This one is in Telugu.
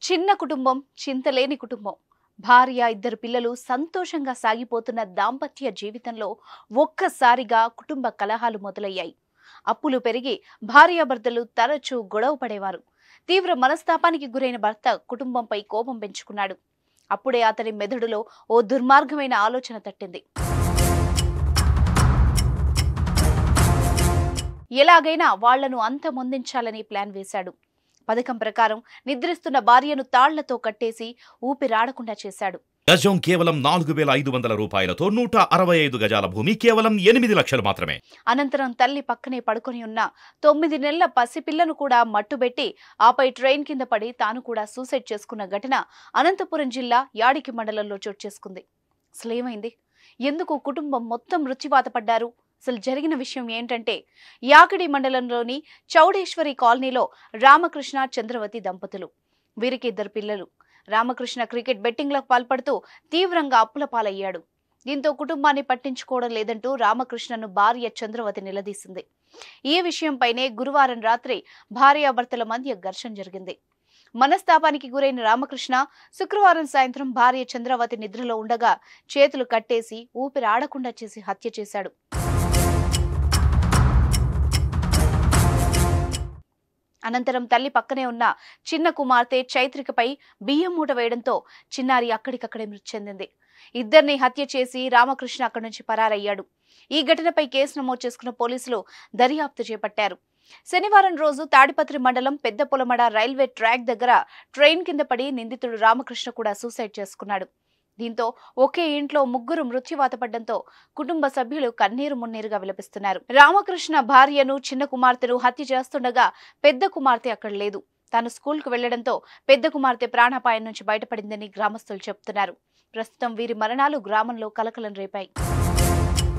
చిన్న కుటుంబం చింతలేని కుటుంబం భార్య ఇద్దరు పిల్లలు సంతోషంగా సాగిపోతున్న దాంపత్య జీవితంలో ఒక్కసారిగా కుటుంబ కలహాలు మొదలయ్యాయి అప్పులు పెరిగి భార్యాభర్తలు తరచూ గొడవ పడేవారు తీవ్ర మనస్తాపానికి గురైన భర్త కుటుంబంపై కోపం పెంచుకున్నాడు అప్పుడే అతని మెదడులో ఓ దుర్మార్గమైన ఆలోచన తట్టింది ఎలాగైనా వాళ్లను అంతమొందించాలని ప్లాన్ వేశాడు పథకం ప్రకారం నిద్రిస్తున్న భార్యను తాళ్లతో కట్టేసి ఊపిరాడకుండా చేశాడు గజం కేవలం నాలుగు వేల ఐదు వందల రూపాయలతో నూట అరవై ఐదు గజాల భూమి కేవలం ఎనిమిది లక్షలు మాత్రమే అనంతరం తల్లి పక్కనే పడుకొని ఉన్న తొమ్మిది నెలల పసిపిల్లను కూడా మట్టుబెట్టి ఆపై ట్రైన్ కింద పడి తాను కూడా సూసైడ్ చేసుకున్న ఘటన అనంతపురం జిల్లా యాడికి మండలంలో చోటు చేసుకుంది అసలేమైంది ఎందుకు కుటుంబం మొత్తం మృత్యువాత పడ్డారు అసలు జరిగిన విషయం ఏంటంటే యాకిడి మండలంలోని చౌడేశ్వరి కాలనీలో రామకృష్ణ చంద్రవతి దంపతులు వీరికి ఇద్దరు పిల్లలు రామకృష్ణ క్రికెట్ బెట్టింగ్లకు పాల్పడుతూ తీవ్రంగా అప్పుల పాలయ్యాడు దీంతో కుటుంబాన్ని పట్టించుకోవడం లేదంటూ రామకృష్ణను భార్య చంద్రవతి నిలదీసింది ఈ విషయంపైనే గురువారం రాత్రి భార్యాభర్తల మధ్య ఘర్షణ జరిగింది మనస్తాపానికి గురైన రామకృష్ణ శుక్రవారం సాయంత్రం భార్య చంద్రవతి నిద్రలో ఉండగా చేతులు కట్టేసి ఊపిరి ఆడకుండా చేసి హత్య చేశాడు అనంతరం తల్లి పక్కనే ఉన్న చిన్న కుమార్తె చైత్రికపై బియ్యం మూట వేయడంతో చిన్నారి అక్కడికక్కడే మృతి చెందింది ఇద్దరిని హత్య చేసి రామకృష్ణ అక్కడి నుంచి పరారయ్యాడు ఈ ఘటనపై కేసు నమోదు చేసుకున్న పోలీసులు దర్యాప్తు చేపట్టారు శనివారం రోజు తాడిపత్రి మండలం పెద్ద పొలమడ రైల్వే ట్రాక్ దగ్గర ట్రైన్ కింద పడి నిందితుడు రామకృష్ణ కూడా సూసైడ్ చేసుకున్నాడు దీంతో ఒకే ఇంట్లో ముగ్గురు మృత్యువాత పడ్డంతో కుటుంబ సభ్యులు కన్నీరు మున్నీరుగా విలపిస్తున్నారు రామకృష్ణ భార్యను చిన్న కుమార్తెను హత్య చేస్తుండగా పెద్ద కుమార్తె అక్కడ లేదు తాను స్కూల్కు వెళ్లడంతో పెద్ద కుమార్తె ప్రాణాపాయం నుంచి బయటపడిందని గ్రామస్తులు చెబుతున్నారు ప్రస్తుతం వీరి మరణాలు గ్రామంలో కలకలం రేపాయి